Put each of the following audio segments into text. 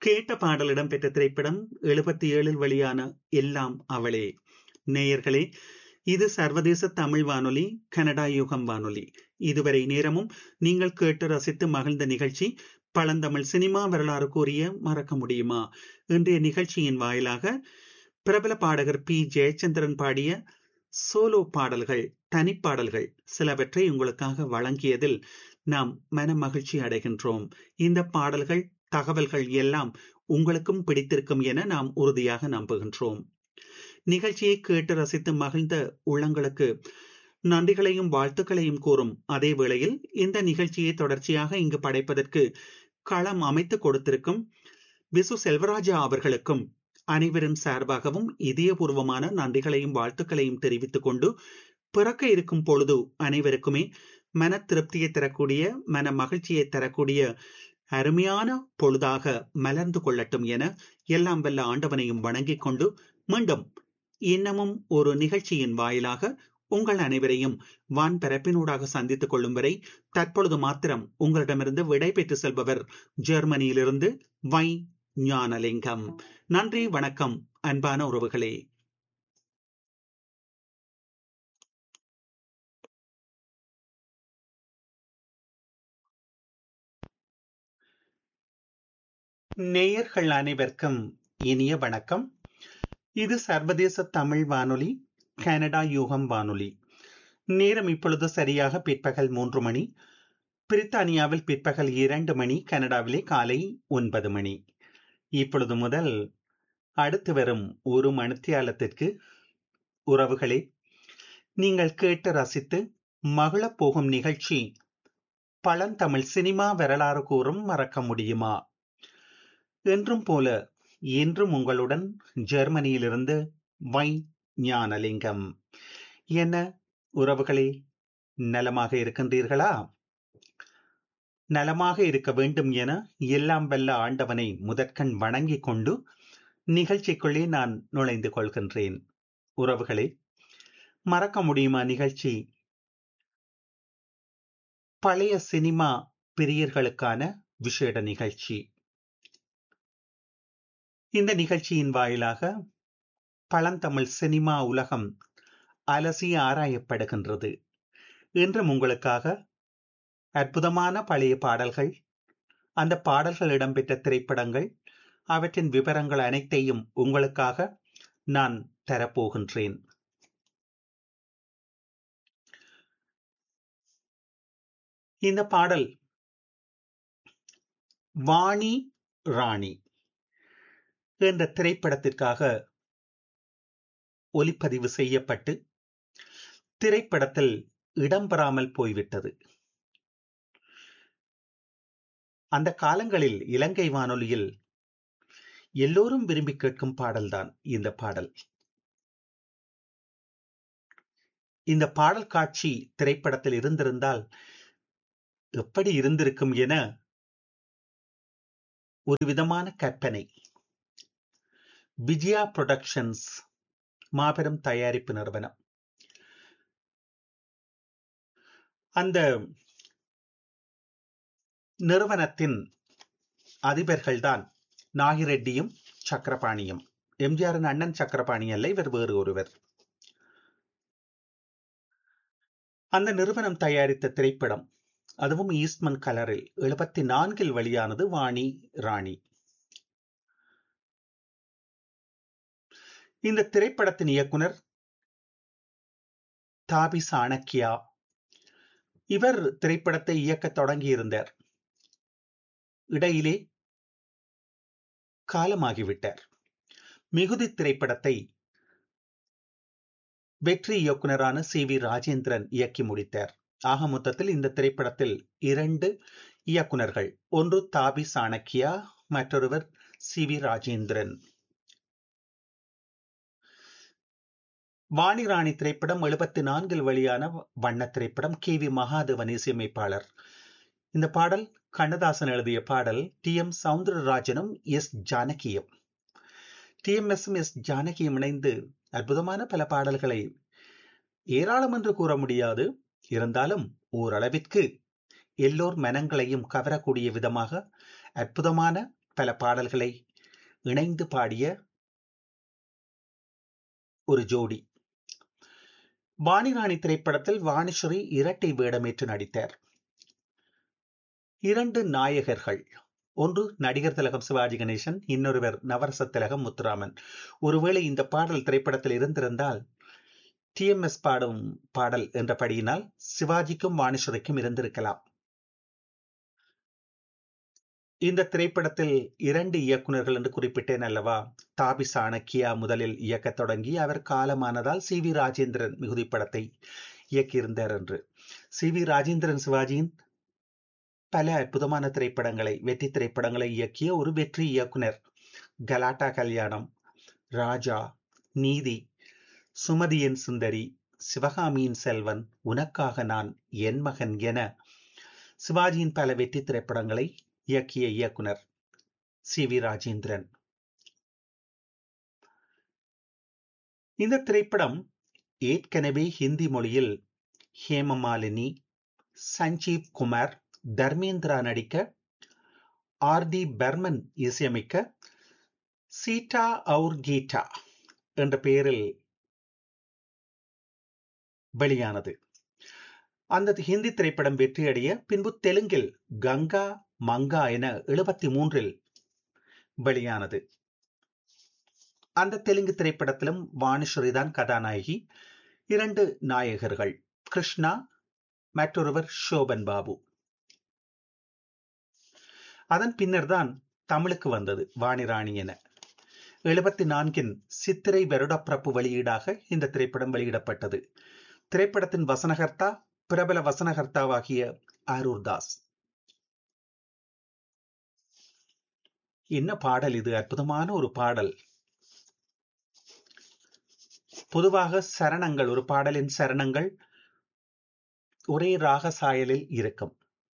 கேட்ட பாடல் இடம்பெற்ற திரைப்படம் எழுபத்தி ஏழில் வெளியான எல்லாம் அவளே நேயர்களே இது சர்வதேச தமிழ் வானொலி கனடா யுகம் வானொலி இதுவரை நேரமும் நீங்கள் கேட்டு ரசித்து மகிழ்ந்த நிகழ்ச்சி பழந்தமிழ் சினிமா வரலாறு கூறிய மறக்க முடியுமா இன்றைய நிகழ்ச்சியின் வாயிலாக பிரபல பாடகர் பி ஜெயச்சந்திரன் பாடிய சோலோ பாடல்கள் தனிப்பாடல்கள் சிலவற்றை உங்களுக்காக வழங்கியதில் நாம் மன மகிழ்ச்சி அடைகின்றோம் இந்த பாடல்கள் தகவல்கள் எல்லாம் உங்களுக்கும் பிடித்திருக்கும் என நாம் உறுதியாக நம்புகின்றோம் நிகழ்ச்சியை கேட்டு ரசித்து மகிழ்ந்த உள்ளங்களுக்கு நன்றிகளையும் வாழ்த்துக்களையும் கூறும் அதே வேளையில் இந்த நிகழ்ச்சியை தொடர்ச்சியாக இங்கு படைப்பதற்கு களம் அமைத்து கொடுத்திருக்கும் விசு செல்வராஜா அவர்களுக்கும் அனைவரின் சார்பாகவும் இதயபூர்வமான நன்றிகளையும் வாழ்த்துக்களையும் தெரிவித்துக் கொண்டு பிறக்க இருக்கும் பொழுது அனைவருக்குமே மன திருப்தியை தரக்கூடிய மன மகிழ்ச்சியை தரக்கூடிய அருமையான பொழுதாக மலர்ந்து கொள்ளட்டும் என எல்லாம் வல்ல ஆண்டவனையும் வணங்கிக் கொண்டு மீண்டும் இன்னமும் ஒரு நிகழ்ச்சியின் வாயிலாக உங்கள் அனைவரையும் வான் பரப்பினூடாக சந்தித்துக் கொள்ளும் வரை தற்பொழுது மாத்திரம் உங்களிடமிருந்து விடை பெற்று செல்பவர் ஜெர்மனியிலிருந்து வை ஞானலிங்கம் நன்றி வணக்கம் அன்பான உறவுகளே நேயர்கள் அனைவருக்கும் இனிய வணக்கம் இது சர்வதேச தமிழ் வானொலி கனடா யூகம் வானொலி நேரம் இப்பொழுது சரியாக பிற்பகல் மூன்று மணி பிரித்தானியாவில் பிற்பகல் இரண்டு மணி கனடாவிலே காலை ஒன்பது மணி இப்பொழுது முதல் அடுத்து வரும் ஒரு மணித்தியாலத்திற்கு உறவுகளே நீங்கள் கேட்டு ரசித்து மகிழப் போகும் நிகழ்ச்சி பழந்தமிழ் சினிமா வரலாறு கூறும் மறக்க முடியுமா என்றும் போல இன்றும் உங்களுடன் ஜெர்மனியிலிருந்து வை ஞானலிங்கம் என்ன உறவுகளே நலமாக இருக்கின்றீர்களா நலமாக இருக்க வேண்டும் என எல்லாம் வல்ல ஆண்டவனை முதற்கண் வணங்கிக் கொண்டு நிகழ்ச்சிக்குள்ளே நான் நுழைந்து கொள்கின்றேன் உறவுகளே மறக்க முடியுமா நிகழ்ச்சி பழைய சினிமா பிரியர்களுக்கான விசேட நிகழ்ச்சி இந்த நிகழ்ச்சியின் வாயிலாக பழந்தமிழ் சினிமா உலகம் அலசி ஆராயப்படுகின்றது என்றும் உங்களுக்காக அற்புதமான பழைய பாடல்கள் அந்த பாடல்கள் இடம்பெற்ற திரைப்படங்கள் அவற்றின் விவரங்கள் அனைத்தையும் உங்களுக்காக நான் தரப்போகின்றேன் இந்த பாடல் வாணி ராணி என்ற திரைப்படத்திற்காக ஒலிப்பதிவு செய்யப்பட்டு திரைப்படத்தில் இடம்பெறாமல் போய்விட்டது அந்த காலங்களில் இலங்கை வானொலியில் எல்லோரும் விரும்பி கேட்கும் பாடல்தான் இந்த பாடல் இந்த பாடல் காட்சி திரைப்படத்தில் இருந்திருந்தால் எப்படி இருந்திருக்கும் என ஒரு விதமான கற்பனை விஜயா புரொடக்ஷன்ஸ் மாபெரும் தயாரிப்பு நிறுவனம் அந்த நிறுவனத்தின் அதிபர்கள்தான் நாகிரெட்டியும் சக்கரபாணியும் எம்ஜிஆரின் அண்ணன் சக்கரபாணி அல்ல இவர் வேறு ஒருவர் அந்த நிறுவனம் தயாரித்த திரைப்படம் அதுவும் ஈஸ்ட்மன் கலரில் எழுபத்தி நான்கில் வெளியானது வாணி ராணி இந்த திரைப்படத்தின் இயக்குனர் தாபி சாணக்கியா இவர் திரைப்படத்தை இயக்க தொடங்கியிருந்தார் இடையிலே காலமாகிவிட்டார் மிகுதி திரைப்படத்தை வெற்றி இயக்குனரான சி வி ராஜேந்திரன் இயக்கி முடித்தார் ஆக மொத்தத்தில் இந்த திரைப்படத்தில் இரண்டு இயக்குனர்கள் ஒன்று தாபி சாணக்கியா மற்றொருவர் சி வி ராஜேந்திரன் வாணிராணி திரைப்படம் எழுபத்தி நான்கில் வெளியான வண்ண திரைப்படம் கே வி மகாதேவன் இசையமைப்பாளர் இந்த பாடல் கண்ணதாசன் எழுதிய பாடல் டி எம் சவுந்தரராஜனும் எஸ் ஜானகியும் டி எம் எஸ் எஸ் ஜானகியும் இணைந்து அற்புதமான பல பாடல்களை ஏராளம் என்று கூற முடியாது இருந்தாலும் ஓரளவிற்கு எல்லோர் மனங்களையும் கவரக்கூடிய விதமாக அற்புதமான பல பாடல்களை இணைந்து பாடிய ஒரு ஜோடி வாணிராணி திரைப்படத்தில் வாணிஸ்ரீ இரட்டை வேடமேற்று நடித்தார் இரண்டு நாயகர்கள் ஒன்று நடிகர் திலகம் சிவாஜி கணேசன் இன்னொருவர் நவரச திலகம் முத்துராமன் ஒருவேளை இந்த பாடல் திரைப்படத்தில் இருந்திருந்தால் டிஎம்எஸ் பாடும் பாடல் என்றபடியினால் சிவாஜிக்கும் வாணிஸ்வரிக்கும் இருந்திருக்கலாம் இந்த திரைப்படத்தில் இரண்டு இயக்குநர்கள் என்று குறிப்பிட்டேன் அல்லவா தாபி சாணக்கியா முதலில் இயக்கத் தொடங்கி அவர் காலமானதால் சி வி ராஜேந்திரன் மிகுதி படத்தை இயக்கியிருந்தார் என்று சி வி ராஜேந்திரன் சிவாஜியின் பல அற்புதமான திரைப்படங்களை வெற்றி திரைப்படங்களை இயக்கிய ஒரு வெற்றி இயக்குனர் கலாட்டா கல்யாணம் ராஜா நீதி சுமதியின் சுந்தரி சிவகாமியின் செல்வன் உனக்காக நான் என் மகன் என சிவாஜியின் பல வெற்றி திரைப்படங்களை இயக்கிய இயக்குனர் சி வி ராஜேந்திரன் இந்த திரைப்படம் ஏற்கனவே ஹிந்தி மொழியில் ஹேமமாலினி சஞ்சீவ் குமார் தர்மேந்திரா நடிக்க ஆர் டி பர்மன் இசையமைக்க சீட்டா அவுர் கீட்டா என்ற பெயரில் வெளியானது அந்த ஹிந்தி திரைப்படம் வெற்றியடைய பின்பு தெலுங்கில் கங்கா மங்கா என எழுபத்தி மூன்றில் வெளியானது அந்த தெலுங்கு திரைப்படத்திலும் வாணிஸ்வரி தான் கதாநாயகி இரண்டு நாயகர்கள் கிருஷ்ணா மற்றொருவர் சோபன் பாபு அதன் பின்னர் தான் தமிழுக்கு வந்தது வாணிராணி என எழுபத்தி நான்கின் சித்திரை வருடப்பிறப்பு வெளியீடாக இந்த திரைப்படம் வெளியிடப்பட்டது திரைப்படத்தின் வசனகர்த்தா பிரபல வசனகர்த்தாவாகிய அரூர் தாஸ் என்ன பாடல் இது அற்புதமான ஒரு பாடல் பொதுவாக சரணங்கள் ஒரு பாடலின் சரணங்கள் ஒரே ராக சாயலில் இருக்கும்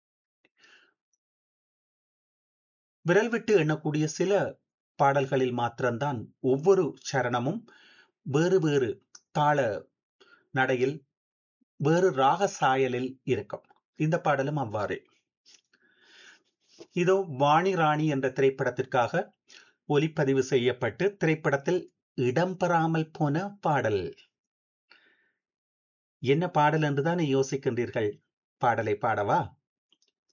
விரல் விட்டு எண்ணக்கூடிய சில பாடல்களில் மாத்திரம்தான் ஒவ்வொரு சரணமும் வேறு வேறு தாள நடையில் வேறு ராக சாயலில் இருக்கும் இந்த பாடலும் அவ்வாறே இதோ வாணி ராணி என்ற திரைப்படத்திற்காக ஒலிப்பதிவு செய்யப்பட்டு திரைப்படத்தில் இடம்பெறாமல் போன பாடல் என்ன பாடல் என்றுதானே யோசிக்கின்றீர்கள் பாடலை பாடவா